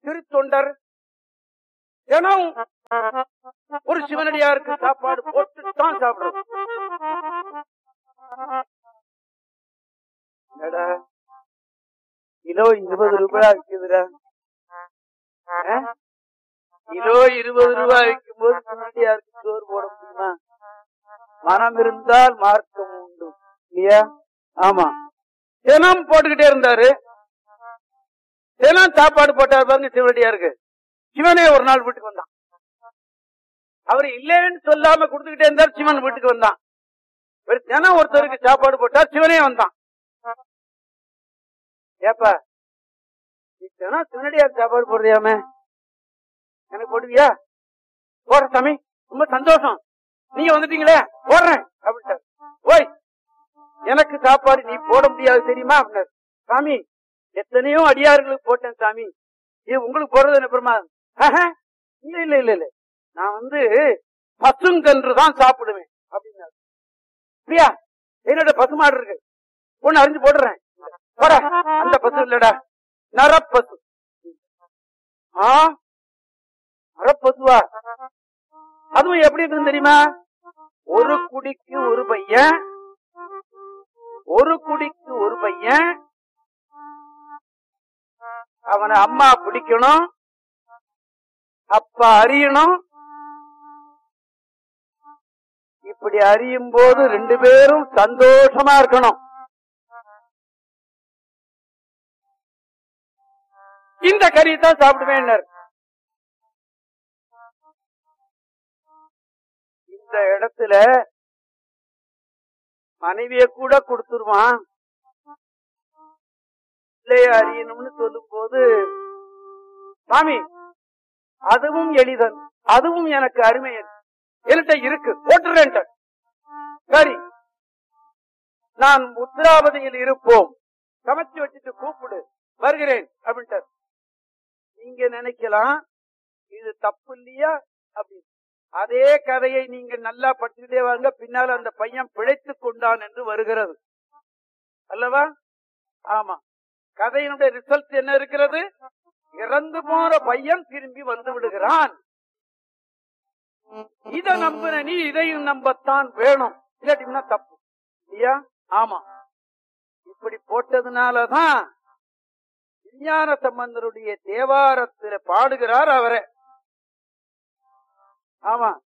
திருத்தொண்டர் தினம் ஒரு சிவனடியாருக்கு சாப்பாடு போட்டு தான் சாப்பிடுறது என்னடா கிலோ இருபது ரூபாய் விக்குதுடா ஆ? கிலோ இருபது ரூபாய் விற்கும் போது சிவனடியாருக்கு சோறு போட முடியுமா மனம் இருந்தால் மார்க்கம் உண்டு இல்லையா ஆமா தினம் போட்டுக்கிட்டே இருந்தாரு தினம் சாப்பாடு போட்டார் பாருங்க சிவனடியாருக்கு சிவனே ஒரு நாள் வீட்டுக்கு வந்தான் அவர் இல்லைன்னு சொல்லாம கொடுத்துக்கிட்டே இருந்தார் சிவன் வீட்டுக்கு வந்தான் ஒரு தினம் ஒருத்தருக்கு சாப்பாடு போட்டார் சிவனே வந்தான் ஏப்பா நீ தினம் சிவனடியார் சாப்பாடு போடுறியாமே எனக்கு போடுவியா போடுற சாமி ரொம்ப சந்தோஷம் நீங்க வந்துட்டீங்களே போடுறேன் அப்படின்ட்டார் ஓய் எனக்கு சாப்பாடு நீ போட முடியாது தெரியுமா அப்படின்னாரு சாமி எத்தனையோ அடியார்களுக்கு போட்டேன் சாமி இது உங்களுக்கு போடுறது என்ன பெருமா ஆஹா, இல்ல இல்ல இல்ல இல்ல நான் வந்து பசுங்கன்று தான் சாப்பிடுவேன் அப்படின்னாரு அப்படியா என்னோட பசுமாடு இருக்கு ஒண்ணு அறிஞ்சு போடுறேன் போட அந்த பசு இல்லடா நரப்பசு ஆ நரப்பசுவா அதுவும் எப்படி இருக்குன்னு தெரியுமா ஒரு குடிக்கு ஒரு பையன் ஒரு குடிக்கு ஒரு பையன் அவனை அம்மா பிடிக்கணும் அப்பா அறியணும் இப்படி அறியும் போது ரெண்டு பேரும் சந்தோஷமா இருக்கணும் இந்த கறி தான் சாப்பிடுவேன் இந்த இடத்துல மனைவிய கூட கொடுத்துருவான் பிள்ளைய அறியணும்னு சொல்லும் போது சாமி அதுவும் எளிதன் அதுவும் எனக்கு அருமையன் என்கிட்ட இருக்கு போட்டுறேன் சரி நான் உத்திராவதியில் இருப்போம் சமைச்சு வச்சுட்டு கூப்பிடு வருகிறேன் அப்படின்ட்டார் நீங்க நினைக்கலாம் இது தப்பு இல்லையா அப்படின்னு அதே கதையை நீங்க நல்லா படிச்சுட்டே வாங்க பின்னால் அந்த பையன் பிழைத்துக் கொண்டான் என்று வருகிறது அல்லவா ஆமா கதையினுடைய ரிசல்ட் என்ன இருக்கிறது இறந்து போற பையன் திரும்பி வந்து விடுகிறான் இத நம்பின நீ இதையும் நம்பத்தான் வேணும் இல்லாட்டினா தப்பு இல்லையா ஆமா இப்படி போட்டதுனாலதான் விஞ்ஞான சம்பந்தருடைய தேவாரத்துல பாடுகிறார் அவரை ஆமா